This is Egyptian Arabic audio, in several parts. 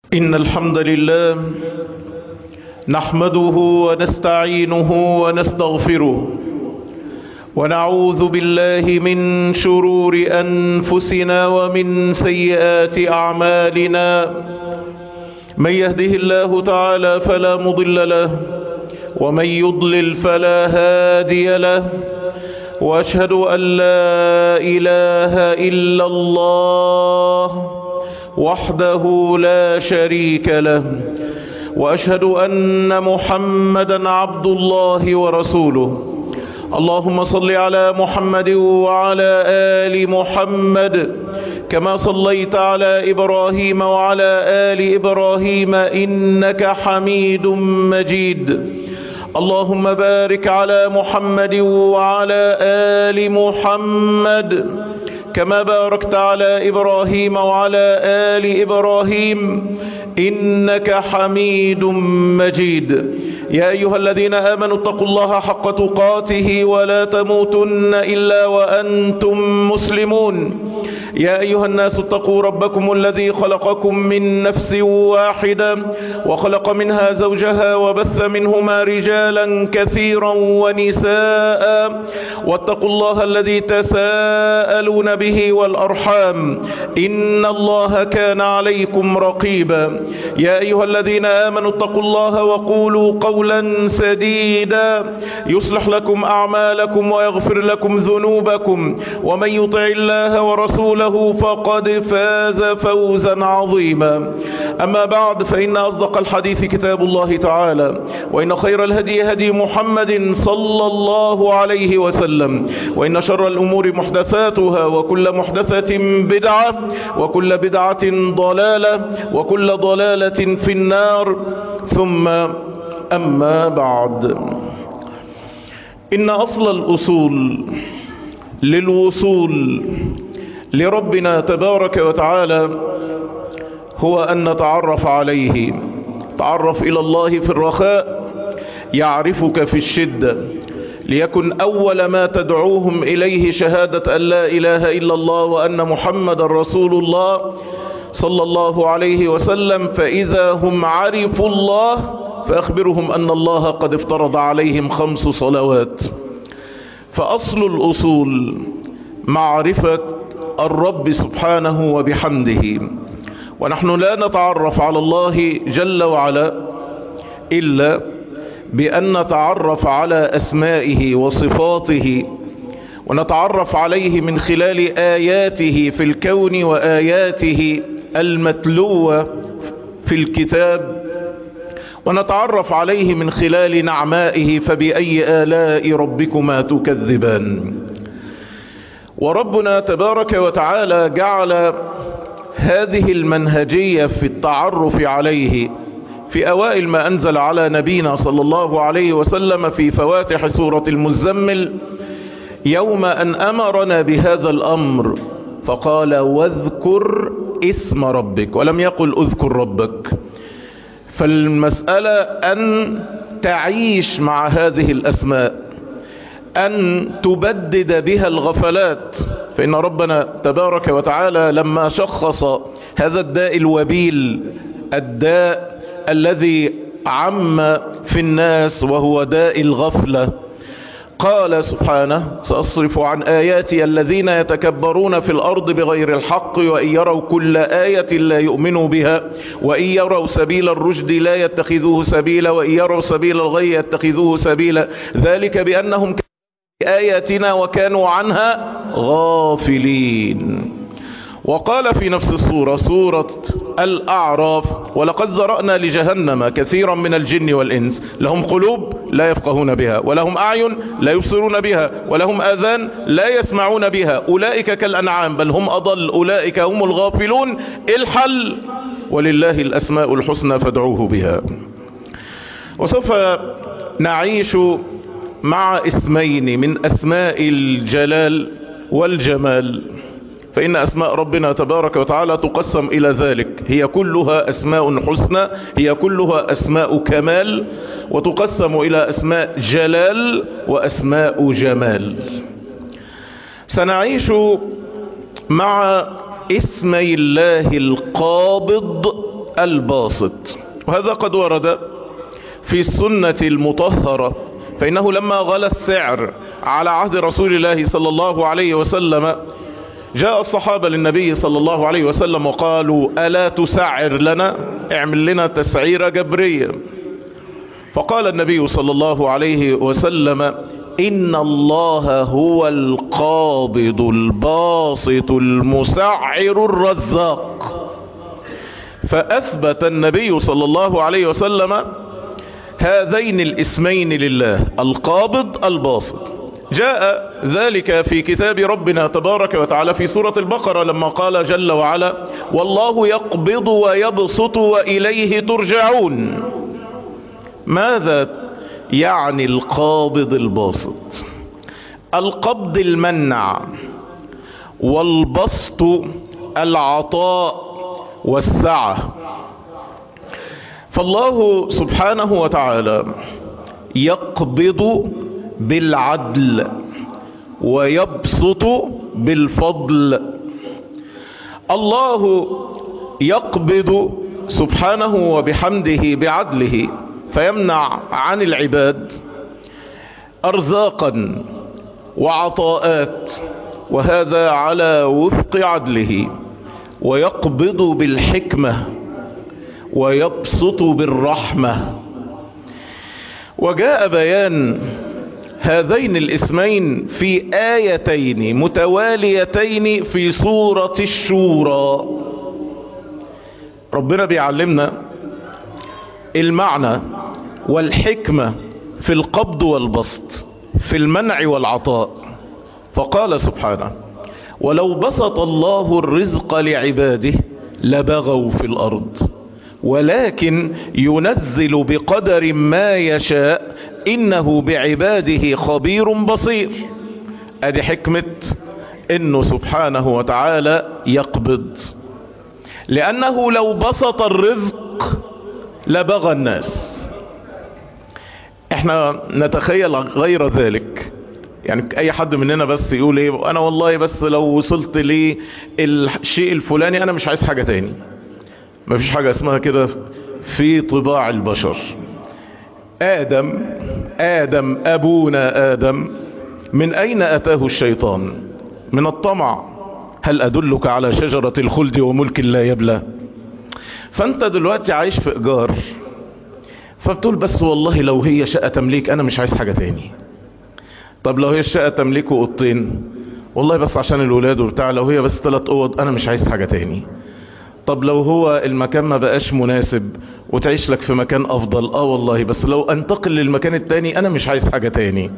إن الحمد لله نحمده ونستعينه ونستغفره ونعوذ بالله من شرور أنفسنا ومن سيئات أعمالنا من يهده الله تعالى فلا مضل له ومن يضلل فلا هادي له واشهد ان لا اله الا الله وحده لا شريك له واشهد ان محمدا عبد الله ورسوله اللهم صل على محمد وعلى ال محمد كما صليت على ابراهيم وعلى ال ابراهيم انك حميد مجيد اللهم بارك على محمد وعلى آل محمد كما باركت على إبراهيم وعلى آل إبراهيم إنك حميد مجيد يا أيها الذين آمنوا اتقوا الله حق تقاته ولا تموتن إلا وأنتم مسلمون يا أيها الناس اتقوا ربكم الذي خلقكم من نفس واحدة وخلق منها زوجها وبث منهما رجالا كثيرا ونساء واتقوا الله الذي تساءلون به والأرحام إن الله كان عليكم رقيبا يا أيها الذين آمنوا اتقوا الله وقولوا قولا سديدا يصلح لكم أعمالكم ويغفر لكم ذنوبكم ومن يطع الله ورسوله فقد فاز فوزا عظيما أما بعد فإن أصدق الحديث كتاب الله تعالى وإن خير الهدي هدي محمد صلى الله عليه وسلم وإن شر الأمور محدثاتها وكل محدثة بدعة وكل بدعة ضلالة وكل ضلالة في النار ثم أما بعد إن أصل الأصول للوصول لربنا تبارك وتعالى هو أن نتعرف عليه تعرف إلى الله في الرخاء يعرفك في الشدة ليكن أول ما تدعوهم إليه شهادة أن لا إله إلا الله وأن محمد رسول الله صلى الله عليه وسلم فإذا هم عرفوا الله فأخبرهم أن الله قد افترض عليهم خمس صلوات فأصل الأصول معرفة الرب سبحانه وبحمده ونحن لا نتعرف على الله جل وعلا إلا بأن نتعرف على أسمائه وصفاته ونتعرف عليه من خلال آياته في الكون وآياته المتلوة في الكتاب ونتعرف عليه من خلال نعمائه فبأي آلاء ربكما تكذبان وربنا تبارك وتعالى جعل هذه المنهجية في التعرف عليه في أوائل ما أنزل على نبينا صلى الله عليه وسلم في فواتح سورة المزمل يوم أن أمرنا بهذا الأمر فقال واذكر اسم ربك ولم يقل اذكر ربك فالمسألة أن تعيش مع هذه الأسماء أن تبدد بها الغفلات فإن ربنا تبارك وتعالى لما شخص هذا الداء الوبيل الداء الذي عم في الناس وهو داء الغفلة قال سبحانه سأصرف عن آياتي الذين يتكبرون في الأرض بغير الحق وإن يروا كل آية لا يؤمنوا بها وإن يروا سبيل الرشد لا يتخذوه سبيلا وإن يروا سبيل الغي يتخذوه سبيلا ذلك بأنهم آياتنا وكانوا عنها غافلين وقال في نفس السورة سورة الأعراف ولقد ذرأنا لجهنم كثيرا من الجن والإنس لهم قلوب لا يفقهون بها ولهم أعين لا يبصرون بها ولهم آذان لا يسمعون بها أولئك كالأنعام بل هم أضل أولئك هم الغافلون الحل ولله الأسماء الحسنى فادعوه بها وسوف نعيش مع اسمين من أسماء الجلال والجمال فإن أسماء ربنا تبارك وتعالى تقسم إلى ذلك هي كلها أسماء حسنى هي كلها أسماء كمال وتقسم إلى أسماء جلال وأسماء جمال سنعيش مع اسمي الله القابض الباسط وهذا قد ورد في السنة المطهرة فإنه لما غلى السعر على عهد رسول الله صلى الله عليه وسلم جاء الصحابة للنبي صلى الله عليه وسلم وقالوا ألا تسعر لنا اعمل لنا تسعير جبرية فقال النبي صلى الله عليه وسلم إن الله هو القابض الباسط المسعر الرزاق فأثبت النبي صلى الله عليه وسلم هذين الاسمين لله القابض الباسط جاء ذلك في كتاب ربنا تبارك وتعالى في سورة البقرة لما قال جل وعلا والله يقبض ويبسط وإليه ترجعون ماذا يعني القابض الباسط القبض المنع والبسط العطاء والسعة فالله سبحانه وتعالى يقبض بالعدل ويبسط بالفضل الله يقبض سبحانه وبحمده بعدله فيمنع عن العباد ارزاقا وعطاءات وهذا على وفق عدله ويقبض بالحكمة ويبسط بالرحمة وجاء بيان هذين الاسمين في آيتين متواليتين في سورة الشورى ربنا بيعلمنا المعنى والحكمة في القبض والبسط في المنع والعطاء فقال سبحانه ولو بسط الله الرزق لعباده لبغوا في الأرض ولكن ينزل بقدر ما يشاء إنه بعباده خبير بصير ادي حكمة انه سبحانه وتعالى يقبض لانه لو بسط الرزق لبغى الناس احنا نتخيل غير ذلك يعني اي حد مننا بس يقول ايه انا والله بس لو وصلت للشيء الفلاني انا مش عايز حاجة تاني مفيش حاجة اسمها كده في طباع البشر آدم آدم أبونا آدم من أين أتاه الشيطان من الطمع هل أدلك على شجرة الخلد وملك لا يبلى فأنت دلوقتي عايش في إيجار فبتقول بس والله لو هي شقة تمليك أنا مش عايز حاجة تاني طب لو هي الشقة تمليك أوضتين والله بس عشان الولاد وبتاع لو هي بس ثلاث أوض أنا مش عايز حاجة تاني طب لو هو المكان ما بقاش مناسب وتعيش لك في مكان افضل اه والله بس لو انتقل للمكان التاني انا مش عايز حاجة تاني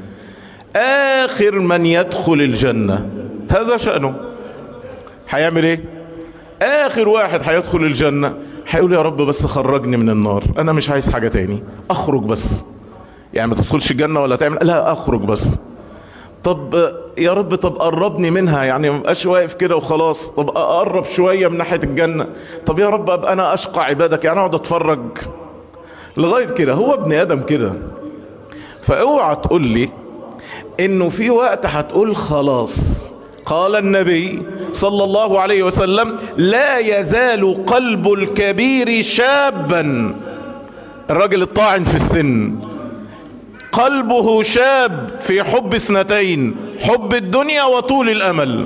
اخر من يدخل الجنة هذا شأنه هيعمل ايه اخر واحد هيدخل الجنة هيقول يا رب بس خرجني من النار انا مش عايز حاجة تاني اخرج بس يعني ما تدخلش الجنة ولا تعمل لا اخرج بس طب يا رب طب قربني منها يعني ما بقاش واقف كده وخلاص طب اقرب شوية من ناحية الجنة طب يا رب ابقى انا اشقى عبادك يعني اقعد اتفرج لغاية كده هو ابن ادم كده فاوعى تقول لي انه في وقت هتقول خلاص قال النبي صلى الله عليه وسلم لا يزال قلب الكبير شابا الراجل الطاعن في السن قلبه شاب في حب اثنتين حب الدنيا وطول الامل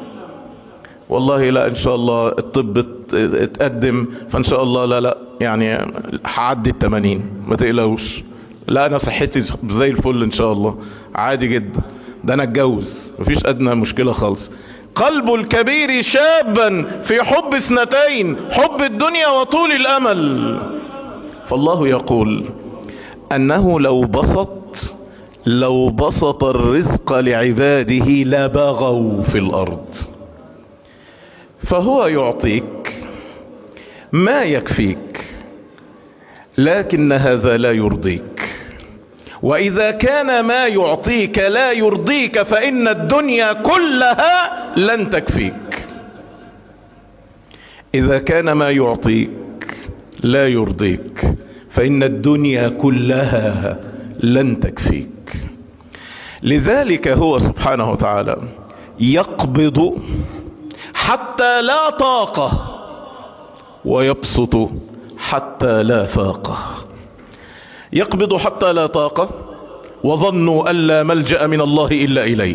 والله لا ان شاء الله الطب اتقدم فان شاء الله لا لا يعني هعدي التمانين ما تقلقوش لا انا صحتي زي الفل ان شاء الله عادي جدا ده انا اتجوز مفيش ادنى مشكلة خالص قلب الكبير شابا في حب اثنتين حب الدنيا وطول الامل فالله يقول انه لو بسط لو بسط الرزق لعباده لبغوا في الارض فهو يعطيك ما يكفيك لكن هذا لا يرضيك واذا كان ما يعطيك لا يرضيك فان الدنيا كلها لن تكفيك اذا كان ما يعطيك لا يرضيك فإن الدنيا كلها لن تكفيك لذلك هو سبحانه وتعالى يقبض حتى لا طاقة ويبسط حتى لا فاقة يقبض حتى لا طاقة وظنوا أن لا ملجأ من الله إلا إليه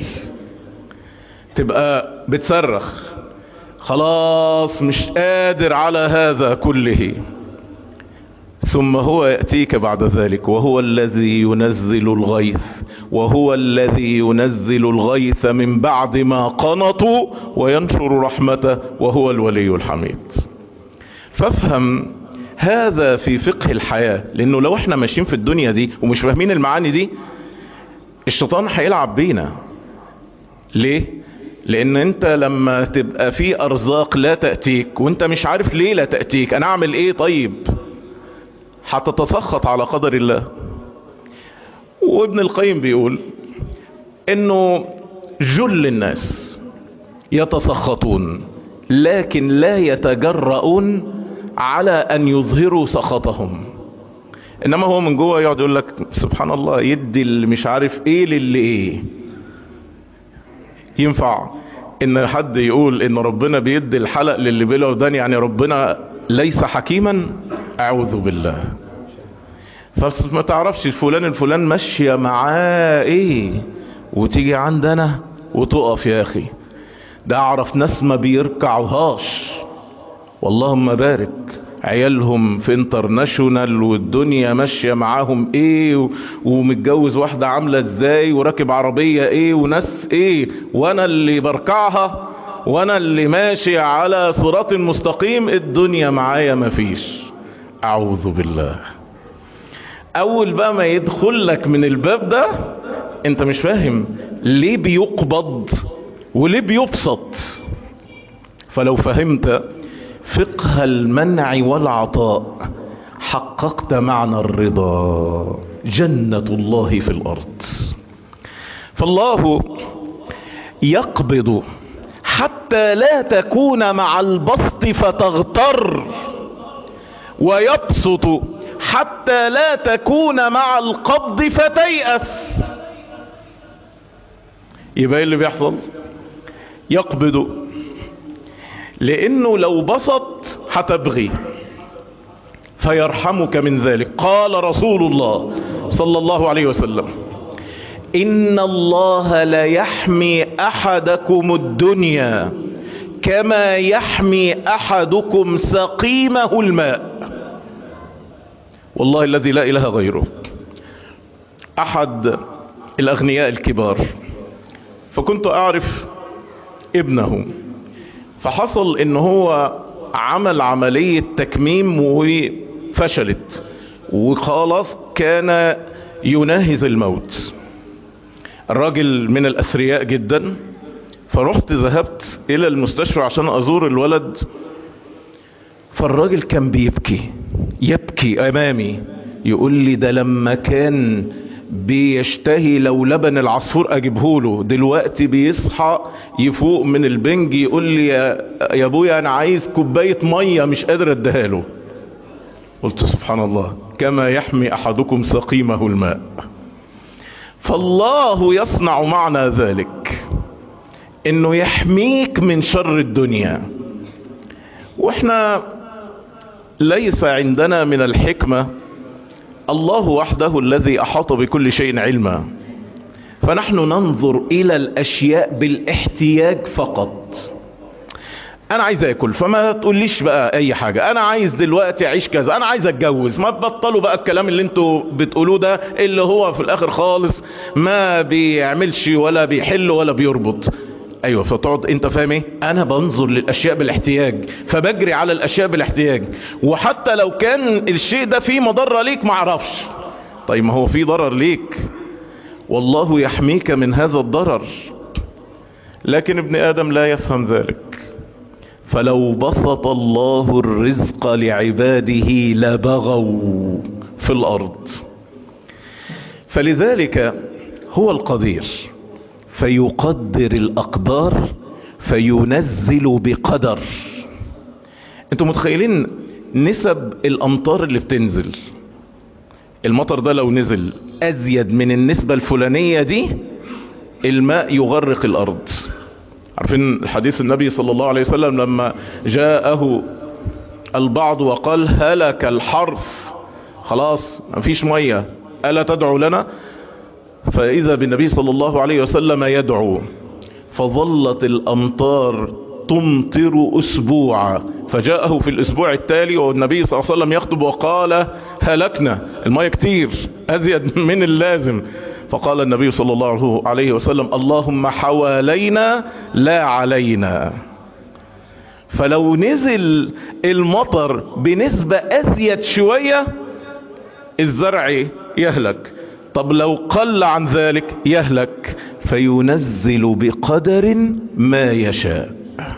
تبقى بتصرخ خلاص مش قادر على هذا كله ثم هو يأتيك بعد ذلك وهو الذي ينزل الغيث وهو الذي ينزل الغيث من بعد ما قنطوا وينشر رحمته وهو الولي الحميد فافهم هذا في فقه الحياة لانه لو احنا ماشيين في الدنيا دي ومش فاهمين المعاني دي الشيطان هيلعب بينا ليه لان انت لما تبقى في ارزاق لا تأتيك وانت مش عارف ليه لا تأتيك انا اعمل ايه طيب هتتسخط على قدر الله وابن القيم بيقول انه جل الناس يتسخطون لكن لا يتجرؤون على ان يظهروا سخطهم انما هو من جوه يقعد يقول لك سبحان الله يدي اللي مش عارف ايه للي ايه ينفع ان حد يقول ان ربنا بيدي الحلق للي بلا ودان يعني ربنا ليس حكيما اعوذ بالله فما تعرفش الفلان الفلان ماشية معاه ايه وتيجي عندنا وتقف يا اخي ده اعرف ناس ما بيركعوهاش واللهم بارك عيالهم في انترناشونال والدنيا ماشية معاهم ايه ومتجوز واحدة عاملة ازاي وراكب عربية ايه وناس ايه وانا اللي بركعها وانا اللي ماشي على صراط مستقيم الدنيا معايا مفيش اعوذ بالله اول بقى ما يدخل لك من الباب ده انت مش فاهم ليه بيقبض وليه بيبسط فلو فهمت فقه المنع والعطاء حققت معنى الرضا جنة الله في الارض فالله يقبض حتى لا تكون مع البسط فتغتر ويبسط حتى لا تكون مع القبض فتيأس يبقى اللي بيحصل يقبض لانه لو بسط هتبغي فيرحمك من ذلك قال رسول الله صلى الله عليه وسلم ان الله لا يحمي احدكم الدنيا كما يحمي احدكم سقيمه الماء والله الذي لا اله غيره احد الاغنياء الكبار فكنت اعرف ابنه فحصل ان هو عمل عملية تكميم وفشلت وخلاص كان يناهز الموت الراجل من الاثرياء جدا فرحت ذهبت الى المستشفى عشان ازور الولد فالراجل كان بيبكي يبكي امامي يقول لي ده لما كان بيشتهي لو لبن العصفور اجيبهوله دلوقتي بيصحى يفوق من البنج يقول لي يا, يا ابويا انا عايز كوبايه ميه مش قادر اديها له قلت سبحان الله كما يحمي احدكم سقيمه الماء فالله يصنع معنا ذلك انه يحميك من شر الدنيا واحنا ليس عندنا من الحكمة الله وحده الذي احاط بكل شيء علما فنحن ننظر الى الاشياء بالاحتياج فقط انا عايز اكل فما تقوليش بقى اي حاجة انا عايز دلوقتي اعيش كذا انا عايز اتجوز ما تبطلوا بقى الكلام اللي انتوا بتقولوه ده اللي هو في الاخر خالص ما بيعملش ولا بيحل ولا بيربط ايوه فتقعد انت فاهم ايه انا بنظر للاشياء بالاحتياج فبجري على الاشياء بالاحتياج وحتى لو كان الشيء ده فيه مضرة ليك معرفش طيب ما هو فيه ضرر ليك والله يحميك من هذا الضرر لكن ابن ادم لا يفهم ذلك فلو بسط الله الرزق لعباده لبغوا في الارض فلذلك هو القدير فيقدر الاقدار فينزل بقدر انتوا متخيلين نسب الامطار اللي بتنزل المطر ده لو نزل ازيد من النسبة الفلانية دي الماء يغرق الارض عارفين الحديث النبي صلى الله عليه وسلم لما جاءه البعض وقال هلك الحرث خلاص مفيش مية ألا تدعو لنا فإذا بالنبي صلى الله عليه وسلم يدعو فظلت الأمطار تمطر أسبوعا فجاءه في الأسبوع التالي والنبي صلى الله عليه وسلم يخطب وقال هلكنا المية كتير أزيد من اللازم فقال النبي صلى الله عليه وسلم اللهم حوالينا لا علينا فلو نزل المطر بنسبة أزيد شوية الزرع يهلك طب لو قل عن ذلك يهلك فينزل بقدر ما يشاء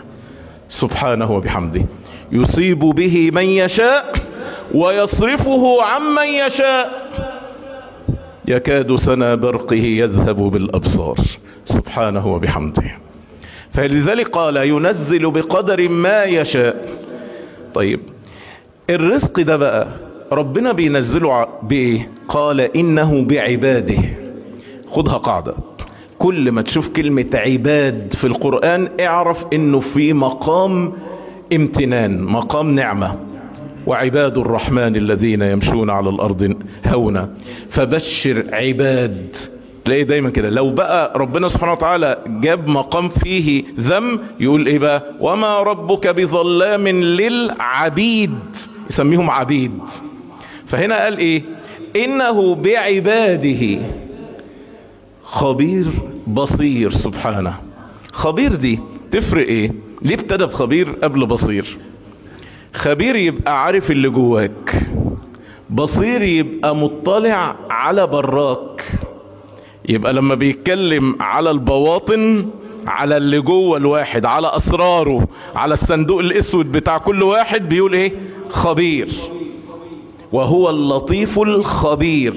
سبحانه وبحمده يصيب به من يشاء ويصرفه عمن يشاء يكاد سنا برقه يذهب بالأبصار سبحانه وبحمده فلذلك قال ينزل بقدر ما يشاء طيب الرزق ده بقى ربنا بينزله بايه قال انه بعباده خدها قاعدة كل ما تشوف كلمة عباد في القرآن اعرف انه في مقام امتنان مقام نعمة وعباد الرحمن الذين يمشون على الارض هونا فبشر عباد تلاقي دايما كده لو بقى ربنا سبحانه وتعالى جاب مقام فيه ذم يقول ايه بقى وما ربك بظلام للعبيد يسميهم عبيد فهنا قال ايه انه بعباده خبير بصير سبحانه خبير دي تفرق ايه ليه ابتدى بخبير قبل بصير خبير يبقى عارف اللي جواك بصير يبقى مطلع على براك يبقى لما بيتكلم على البواطن على اللي جوه الواحد على اسراره على الصندوق الاسود بتاع كل واحد بيقول ايه خبير وهو اللطيف الخبير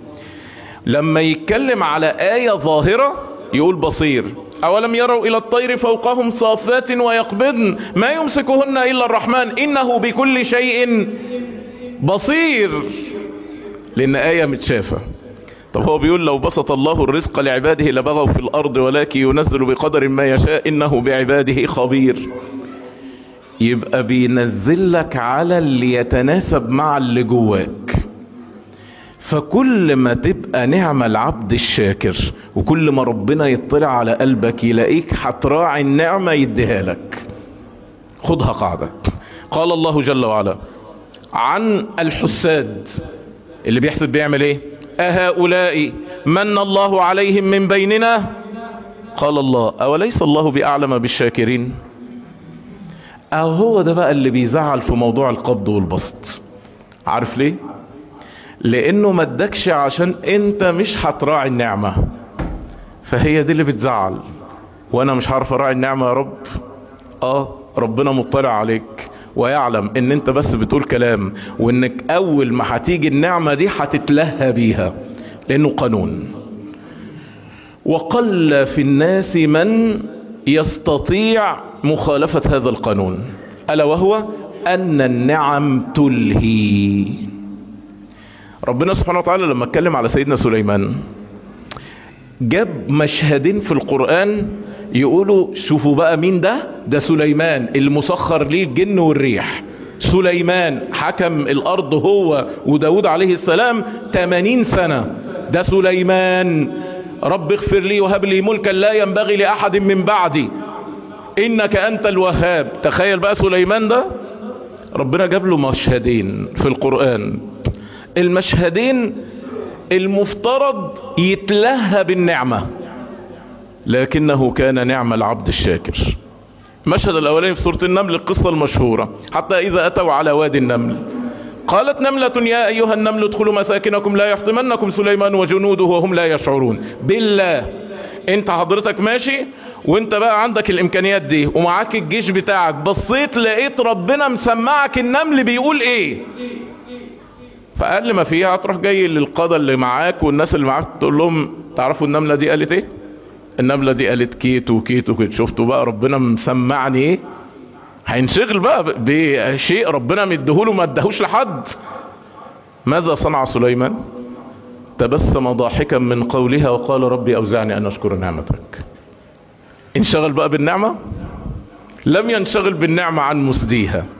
لما يتكلم على آية ظاهرة يقول بصير أولم يروا إلى الطير فوقهم صافات ويقبضن ما يمسكهن إلا الرحمن إنه بكل شيء بصير لأن آية متشافة طب هو بيقول لو بسط الله الرزق لعباده لبغوا في الأرض ولكن ينزل بقدر ما يشاء إنه بعباده خبير يبقى بينزل لك على اللي يتناسب مع اللي جواك فكل ما تبقى نعم العبد الشاكر وكل ما ربنا يطلع على قلبك يلاقيك هتراعي النعمة يديها لك خدها قاعدة قال الله جل وعلا عن الحساد اللي بيحسد بيعمل ايه أهؤلاء من الله عليهم من بيننا قال الله أوليس الله بأعلم بالشاكرين أو هو ده بقى اللي بيزعل في موضوع القبض والبسط عارف ليه لانه ما ادكش عشان انت مش هتراعي النعمة فهي دي اللي بتزعل وانا مش عارف اراعي النعمة يا رب اه ربنا مطلع عليك ويعلم ان انت بس بتقول كلام وانك اول ما هتيجي النعمة دي هتتلهى بيها لانه قانون وقل في الناس من يستطيع مخالفة هذا القانون ألا وهو أن النعم تلهي ربنا سبحانه وتعالى لما اتكلم على سيدنا سليمان جاب مشهدين في القرآن يقولوا شوفوا بقى مين ده ده سليمان المسخر ليه الجن والريح سليمان حكم الأرض هو وداود عليه السلام 80 سنة ده سليمان رب اغفر لي وهب لي ملكا لا ينبغي لأحد من بعدي إنك أنت الوهاب تخيل بقى سليمان ده ربنا جاب له مشهدين في القرآن المشهدين المفترض يتلهى بالنعمة لكنه كان نعم العبد الشاكر المشهد الاولاني في سورة النمل القصة المشهورة حتى اذا اتوا على وادي النمل قالت نملة يا ايها النمل ادخلوا مساكنكم لا يحطمنكم سليمان وجنوده وهم لا يشعرون بالله انت حضرتك ماشي وانت بقى عندك الامكانيات دي ومعاك الجيش بتاعك بصيت لقيت ربنا مسمعك النمل بيقول ايه فقال ما فيها هتروح جاي للقادة اللي معاك والناس اللي معاك تقول لهم تعرفوا النملة دي قالت ايه النملة دي قالت كيت وكيت وكيت شفتوا بقى ربنا مسمعني ايه هينشغل بقى بشيء ربنا مديهوله ما ادهوش لحد ماذا صنع سليمان تبسم ضاحكا من قولها وقال ربي اوزعني ان اشكر نعمتك انشغل بقى بالنعمة لم ينشغل بالنعمة عن مسديها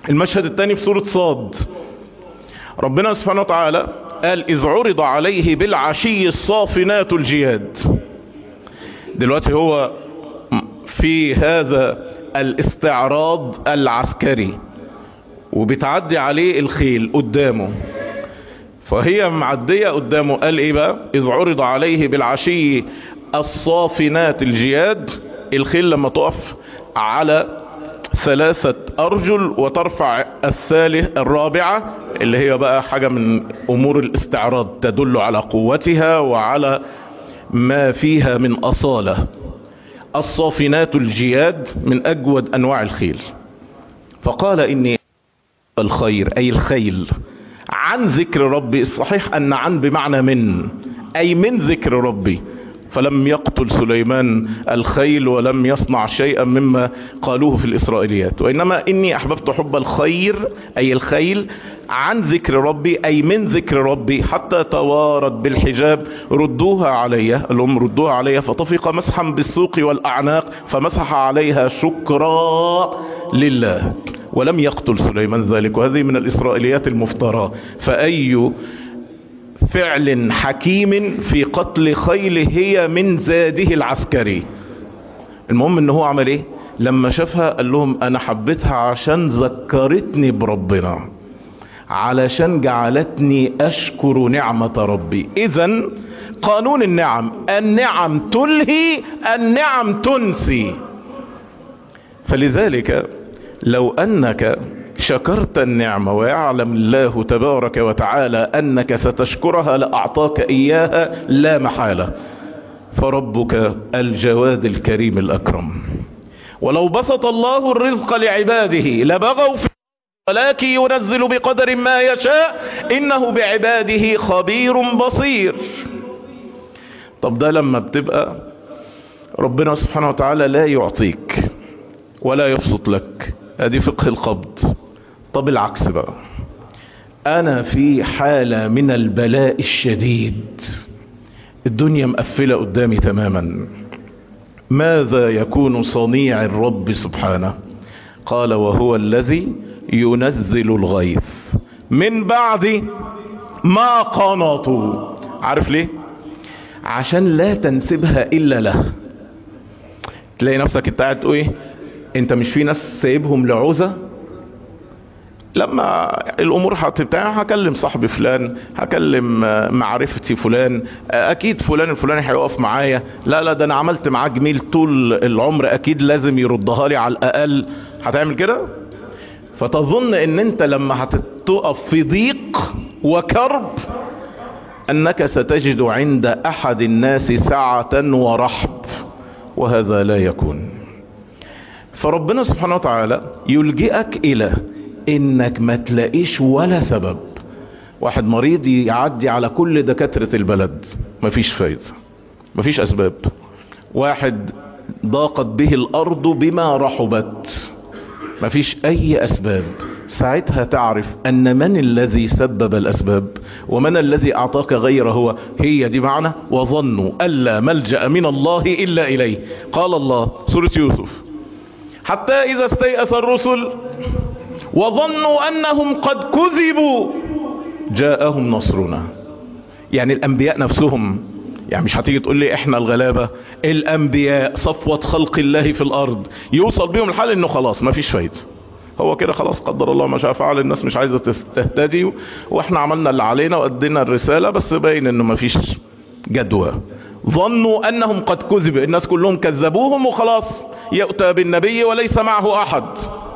المشهد الثاني في سورة صاد ربنا سبحانه وتعالى قال إذ عرض عليه بالعشي الصافنات الجياد دلوقتي هو في هذا الاستعراض العسكري وبتعدي عليه الخيل قدامه فهي معدية قدامه قال ايه بقى اذ عرض عليه بالعشي الصافنات الجياد الخيل لما تقف على ثلاثة ارجل وترفع الثالث الرابعة اللي هي بقى حاجة من امور الاستعراض تدل على قوتها وعلى ما فيها من اصالة الصافنات الجياد من اجود انواع الخيل فقال اني الخير اي الخيل عن ذكر ربي الصحيح ان عن بمعنى من اي من ذكر ربي فلم يقتل سليمان الخيل ولم يصنع شيئا مما قالوه في الإسرائيليات وإنما إني أحببت حب الخير أي الخيل عن ذكر ربي أي من ذكر ربي حتى توارت بالحجاب ردوها علي الأم ردوها علي فطفق مسحا بالسوق والأعناق فمسح عليها شكرا لله ولم يقتل سليمان ذلك وهذه من الإسرائيليات المفترى فأي فعل حكيم في قتل خيل هي من زاده العسكري المهم ان هو عمل ايه لما شافها قال لهم انا حبيتها عشان ذكرتني بربنا علشان جعلتني اشكر نعمة ربي اذا قانون النعم النعم تلهي النعم تنسي فلذلك لو انك شكرت النعمة ويعلم الله تبارك وتعالى أنك ستشكرها لأعطاك إياها لا محالة فربك الجواد الكريم الأكرم ولو بسط الله الرزق لعباده لبغوا في ولكن ينزل بقدر ما يشاء إنه بعباده خبير بصير طب ده لما بتبقى ربنا سبحانه وتعالى لا يعطيك ولا يبسط لك ادي فقه القبض طب العكس بقى انا في حالة من البلاء الشديد الدنيا مقفلة قدامي تماما ماذا يكون صنيع الرب سبحانه قال وهو الذي ينزل الغيث من بعد ما قنطوا عارف ليه عشان لا تنسبها الا له تلاقي نفسك انت قاعد تقول ايه انت مش في ناس سايبهم لعوزة لما الامور هتبتاع هكلم صاحبي فلان هكلم معرفتي فلان اكيد فلان الفلاني هيقف معايا لا لا ده انا عملت معاه جميل طول العمر اكيد لازم يردها لي على الاقل هتعمل كده فتظن ان انت لما هتقف في ضيق وكرب انك ستجد عند احد الناس سعة ورحب وهذا لا يكون فربنا سبحانه وتعالى يلجئك الى انك ما تلاقيش ولا سبب واحد مريض يعدي على كل دكاترة البلد مفيش فايدة مفيش اسباب واحد ضاقت به الارض بما رحبت مفيش اي اسباب ساعتها تعرف ان من الذي سبب الاسباب ومن الذي اعطاك غير هو هي دي معنى وظنوا الا ملجأ من الله الا اليه قال الله سورة يوسف حتى اذا استيأس الرسل وظنوا انهم قد كذبوا جاءهم نصرنا يعني الانبياء نفسهم يعني مش هتيجي تقول لي احنا الغلابة الانبياء صفوة خلق الله في الارض يوصل بيهم الحال انه خلاص ما فيش فايدة هو كده خلاص قدر الله ما شاء فعل الناس مش عايزة تهتدي واحنا عملنا اللي علينا وادينا الرسالة بس باين انه ما فيش جدوى ظنوا انهم قد كذبوا الناس كلهم كذبوهم وخلاص يؤتى بالنبي وليس معه احد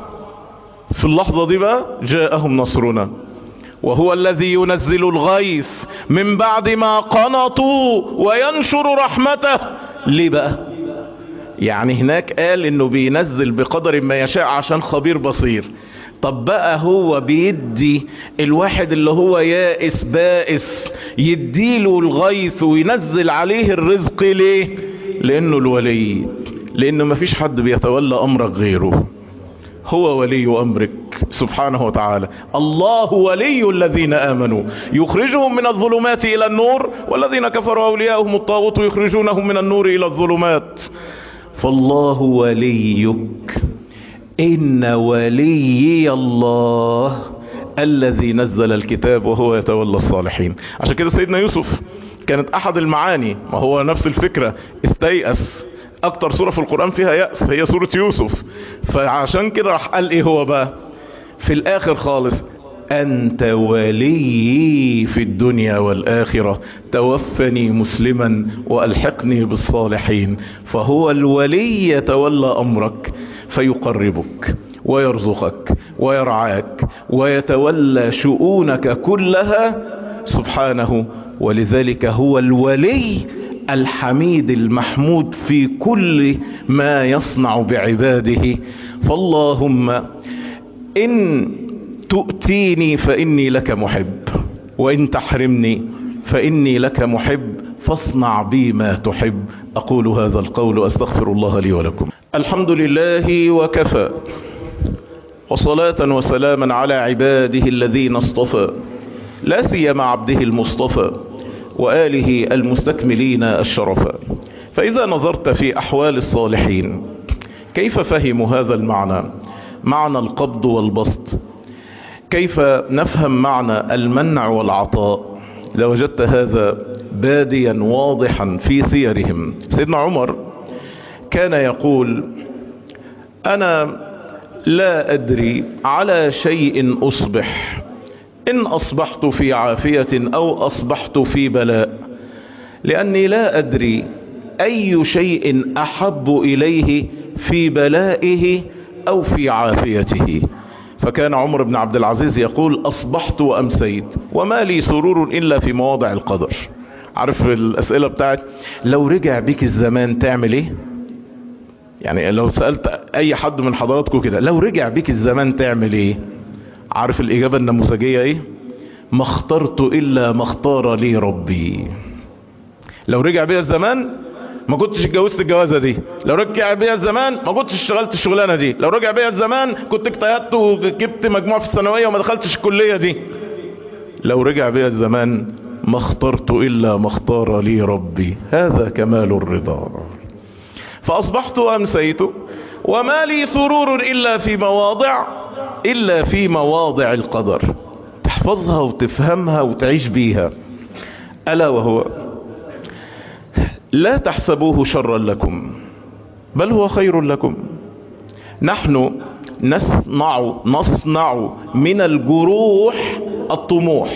في اللحظة دي بقى جاءهم نصرنا وهو الذي ينزل الغيث من بعد ما قنطوا وينشر رحمته ليه بقى يعني هناك قال انه بينزل بقدر ما يشاء عشان خبير بصير طب بقى هو بيدي الواحد اللي هو يائس بائس يديله الغيث وينزل عليه الرزق ليه لانه الولي لانه مفيش حد بيتولى امرك غيره هو ولي امرك سبحانه وتعالى الله ولي الذين امنوا يخرجهم من الظلمات الى النور والذين كفروا اولياءهم الطاغوت يخرجونهم من النور الى الظلمات فالله وليك إن وليي الله الذي نزل الكتاب وهو يتولى الصالحين عشان كده سيدنا يوسف كانت أحد المعاني ما هو نفس الفكرة استيأس أكتر سورة في القرآن فيها يأس هي سورة يوسف فعشان كده راح قال إيه هو بقى في الآخر خالص أنت ولي في الدنيا والآخرة توفني مسلما وألحقني بالصالحين فهو الولي يتولى أمرك فيقربك ويرزقك ويرعاك ويتولى شؤونك كلها سبحانه ولذلك هو الولي الحميد المحمود في كل ما يصنع بعباده فاللهم إن تؤتيني فإني لك محب وإن تحرمني فإني لك محب فاصنع بي ما تحب أقول هذا القول وأستغفر الله لي ولكم الحمد لله وكفى وصلاة وسلاما على عباده الذين اصطفى لا سيما عبده المصطفى وآله المستكملين الشرفا فإذا نظرت في أحوال الصالحين كيف فهموا هذا المعنى معنى القبض والبسط كيف نفهم معنى المنع والعطاء لوجدت هذا باديا واضحا في سيرهم سيدنا عمر كان يقول أنا لا أدري على شيء أصبح إن أصبحت في عافية أو أصبحت في بلاء لأني لا أدري أي شيء أحب إليه في بلائه أو في عافيته فكان عمر بن عبد العزيز يقول أصبحت وأمسيت وما لي سرور إلا في مواضع القدر عارف الأسئلة بتاعت لو رجع بيك الزمان تعمل ايه يعني لو سألت اي حد من حضراتكم كده لو رجع بيك الزمان تعمل ايه عارف الاجابة النموذجية ايه ما اخترت الا ما اختار لي ربي لو رجع بيا الزمان ما كنتش اتجوزت الجوازه دي لو رجع بيا الزمان ما كنتش اشتغلت الشغلانه دي لو رجع بيا الزمان كنت اجتهدت وجبت مجموع في الثانويه وما دخلتش الكليه دي لو رجع بيا الزمان ما اخترت الا ما اختار لي ربي هذا كمال الرضا فاصبحت وامسيت وما لي سرور الا في مواضع الا في مواضع القدر تحفظها وتفهمها وتعيش بيها الا وهو لا تحسبوه شرا لكم بل هو خير لكم نحن نصنع نصنع من الجروح الطموح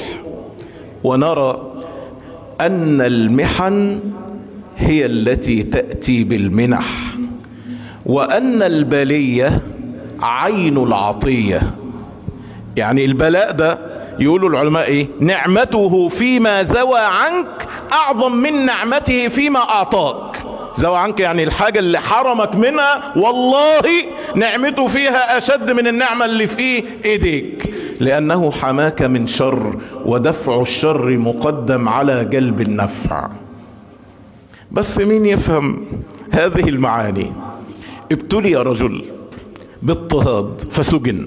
ونرى أن المحن هي التي تأتي بالمنح وأن البلية عين العطية يعني البلاء ده يقولوا العلماء ايه نعمته فيما زوى عنك اعظم من نعمته فيما اعطاك زوى عنك يعني الحاجة اللي حرمك منها والله نعمته فيها اشد من النعمة اللي في ايديك لانه حماك من شر ودفع الشر مقدم على جلب النفع بس مين يفهم هذه المعاني ابتلي رجل باضطهاد فسجن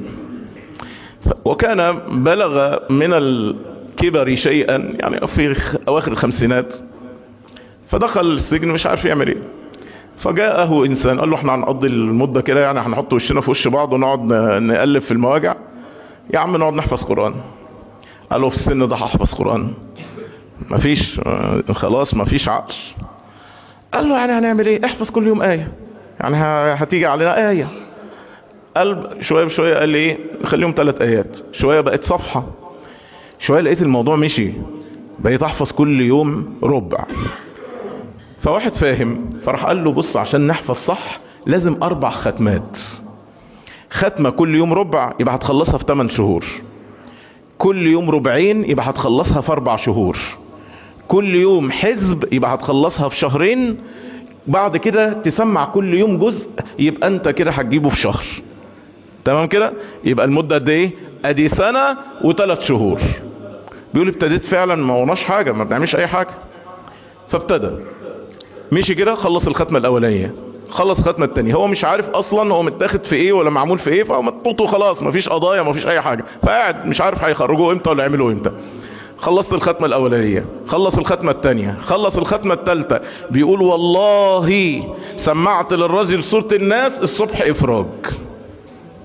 وكان بلغ من الكبر شيئا يعني في اواخر الخمسينات فدخل السجن مش عارف يعمل ايه فجاءه انسان قال له احنا هنقضي المده كده يعني هنحط وشنا في وش بعض ونقعد نقلب في المواجع يا عم نقعد نحفظ قران قال له في السن ده هحفظ قران مفيش خلاص مفيش عقل قال له يعني هنعمل ايه احفظ كل يوم ايه يعني هتيجي علينا ايه قال شوية بشوية قال لي ايه خليهم ثلاث ايات شوية بقت صفحة شوية لقيت الموضوع مشي بقيت احفظ كل يوم ربع فواحد فاهم فراح قال له بص عشان نحفظ صح لازم اربع ختمات ختمة كل يوم ربع يبقى هتخلصها في 8 شهور كل يوم ربعين يبقى هتخلصها في اربع شهور كل يوم حزب يبقى هتخلصها في شهرين بعد كده تسمع كل يوم جزء يبقى انت كده هتجيبه في شهر تمام كده يبقى المدة قد ايه ادي سنة وثلاث شهور بيقول ابتديت فعلا ما ورناش حاجة ما بنعملش اي حاجة فابتدى مشي كده خلص الختمة الاولانية خلص الختمة التانية هو مش عارف اصلا هو متاخد في ايه ولا معمول في ايه فهو مطلوط خلاص مفيش قضايا مفيش اي حاجة فقاعد مش عارف هيخرجوه امتى ولا يعملوا امتى خلصت الختمة الاولانية خلص الختمة التانية خلص الختمة التالتة بيقول والله سمعت للرجل سورة الناس الصبح افراج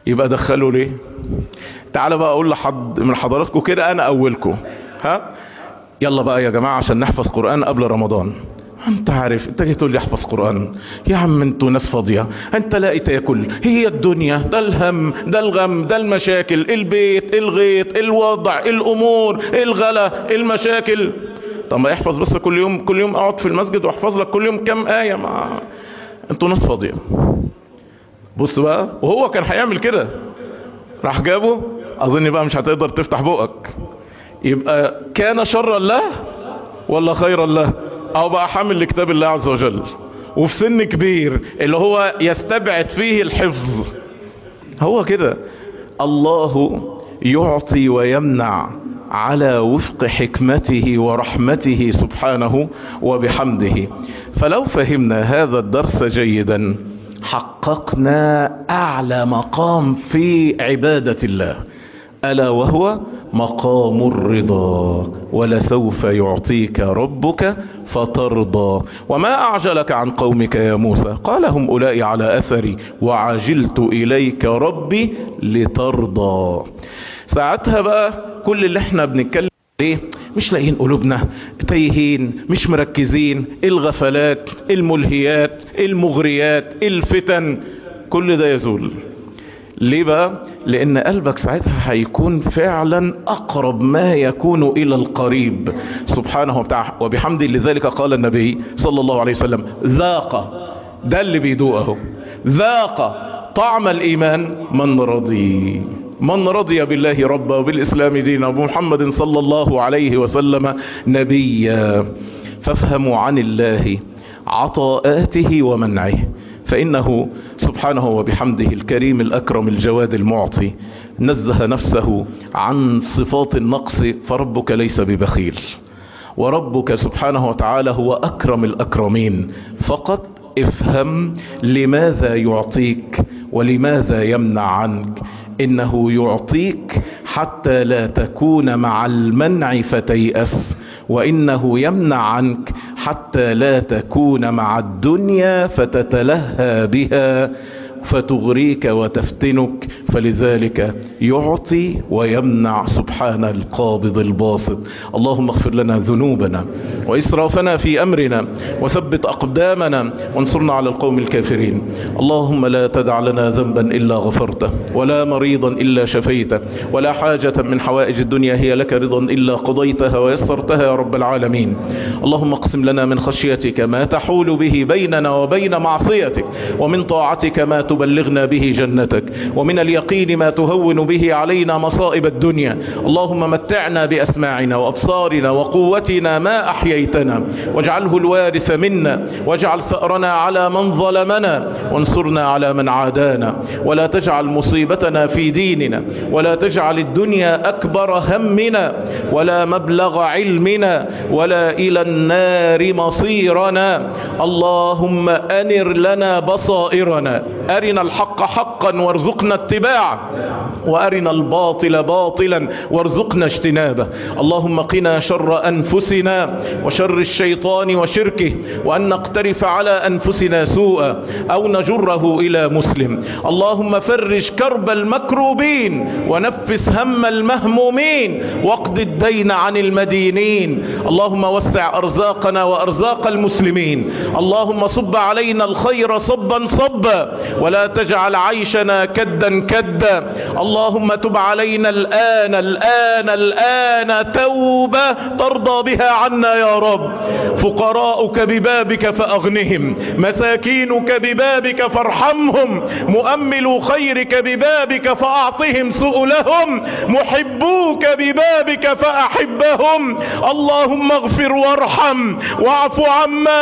يبقى دخله ليه تعال بقى اقول لحد من حضراتكم كده انا اولكم ها يلا بقى يا جماعة عشان نحفظ قرآن قبل رمضان انت عارف انت جاي تقول لي احفظ قرآن يا عم انتوا ناس فاضية انت لاقي تاكل هي الدنيا ده الهم ده الغم ده المشاكل البيت الغيط الوضع الامور الغلا المشاكل طب ما احفظ بس كل يوم كل يوم اقعد في المسجد واحفظ لك كل يوم كام آية ما انتوا ناس فاضية بص بقى وهو كان هيعمل كده راح جابه اظن بقى مش هتقدر تفتح بقك يبقى كان شرا له ولا خيرا له او بقى حامل لكتاب الله عز وجل وفي سن كبير اللي هو يستبعد فيه الحفظ هو كده الله يعطي ويمنع على وفق حكمته ورحمته سبحانه وبحمده فلو فهمنا هذا الدرس جيدا حققنا اعلى مقام في عبادة الله ألا وهو مقام الرضا ولسوف يعطيك ربك فترضى وما أعجلك عن قومك يا موسى قال هم أولئي على أثري وعجلت إليك ربي لترضى ساعتها بقى كل اللي احنا بنتكلم ليه مش لاقيين قلوبنا تايهين مش مركزين الغفلات الملهيات المغريات الفتن كل ده يزول ليه بقى لان قلبك ساعتها هيكون فعلا اقرب ما يكون الى القريب سبحانه وتعالى وبحمده لذلك قال النبي صلى الله عليه وسلم ذاق ده اللي بيدوقه ذاق طعم الايمان من رضي من رضي بالله ربا وبالاسلام دينا وبمحمد صلى الله عليه وسلم نبيا فافهموا عن الله عطاءاته ومنعه فإنه سبحانه وبحمده الكريم الأكرم الجواد المعطي نزه نفسه عن صفات النقص فربك ليس ببخيل وربك سبحانه وتعالى هو أكرم الأكرمين فقط افهم لماذا يعطيك ولماذا يمنع عنك انه يعطيك حتى لا تكون مع المنع فتيأس وانه يمنع عنك حتى لا تكون مع الدنيا فتتلهى بها فتغريك وتفتنك فلذلك يعطي ويمنع سبحان القابض الباسط اللهم اغفر لنا ذنوبنا وإسرافنا في أمرنا وثبت أقدامنا وانصرنا على القوم الكافرين اللهم لا تدع لنا ذنبا إلا غفرته ولا مريضا إلا شفيته ولا حاجة من حوائج الدنيا هي لك رضا إلا قضيتها ويسرتها يا رب العالمين اللهم اقسم لنا من خشيتك ما تحول به بيننا وبين معصيتك ومن طاعتك ما تبلغنا به جنتك ومن اليقين ما تهون به علينا مصائب الدنيا اللهم متعنا بأسماعنا وأبصارنا وقوتنا ما أحييتنا واجعله الوارث منا واجعل ثأرنا على من ظلمنا وانصرنا على من عادانا ولا تجعل مصيبتنا في ديننا ولا تجعل الدنيا أكبر همنا ولا مبلغ علمنا ولا إلى النار مصيرنا اللهم أنر لنا بصائرنا أرنا الحق حقا وارزقنا اتباعه وأرنا الباطل باطلا وارزقنا اجتنابه اللهم قنا شر أنفسنا وشر الشيطان وشركه وأن نقترف على أنفسنا سوءا أو نجره إلى مسلم اللهم فرج كرب المكروبين ونفس هم المهمومين واقض الدين عن المدينين اللهم وسع أرزاقنا وأرزاق المسلمين اللهم صب علينا الخير صبا صبا ولا تجعل عيشنا كدا كدا اللهم تب علينا الآن الآن الآن توبة ترضى بها عنا يا رب فقراؤك ببابك فأغنهم مساكينك ببابك فارحمهم مؤمل خيرك ببابك فأعطهم سؤلهم محبوك ببابك فأحبهم اللهم اغفر وارحم واعف عما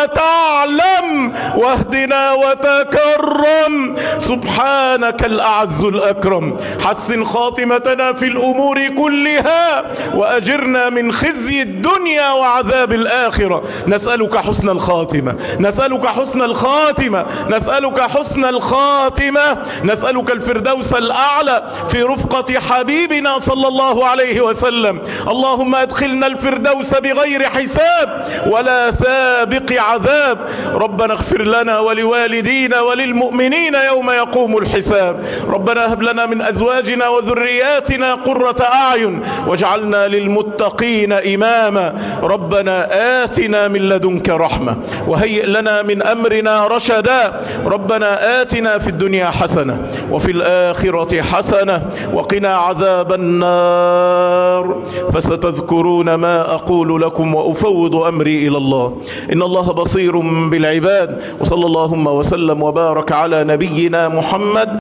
تعلم واهدنا وتكرم سبحانك الأعز الأكرم حسن خاتمتنا في الأمور كلها وأجرنا من خزي الدنيا وعذاب الآخرة نسألك حسن الخاتمة نسألك حسن الخاتمة نسألك حسن الخاتمة نسألك الفردوس الأعلى في رفقة حبيبنا صلى الله عليه وسلم اللهم ادخلنا الفردوس بغير حساب ولا سابق عذاب ربنا اغفر لنا ولوالدينا وللمؤمنين يوم يقوم الحساب ربنا هب لنا من أزواجنا وذرياتنا قرة أعين واجعلنا للمتقين إماما ربنا آتنا من لدنك رحمة وهيئ لنا من أمرنا رشدا ربنا آتنا في الدنيا حسنة وفي الآخرة حسنة وقنا عذاب النار فستذكرون ما أقول لكم وأفوض أمري إلى الله إن الله بصير بالعباد وصلى اللهم وسلم وبارك على نبينا محمد